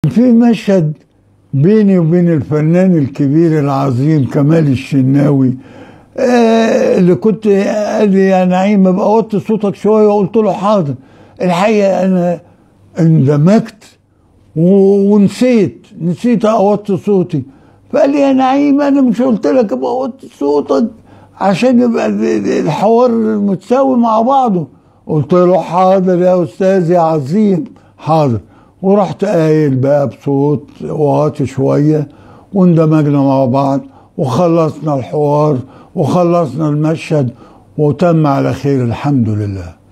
في مشهد بيني وبين الفنان الكبير العظيم كمال الشناوي آه اللي كنت قال لي يا نعيم ابقى وطي صوتك شويه قلت له حاضر الحقيقه انا اندمجت و- ونسيت نسيت اوطي صوتي فقال لي يا نعيم انا مش قلت لك ابقى اوطي صوتك عشان يبقى ال- ال- الحوار متساوي مع بعضه قلت له حاضر يا استاذ يا عظيم حاضر ورحت قايل بقى بصوت واطي شويه واندمجنا مع بعض وخلصنا الحوار وخلصنا المشهد وتم على خير الحمد لله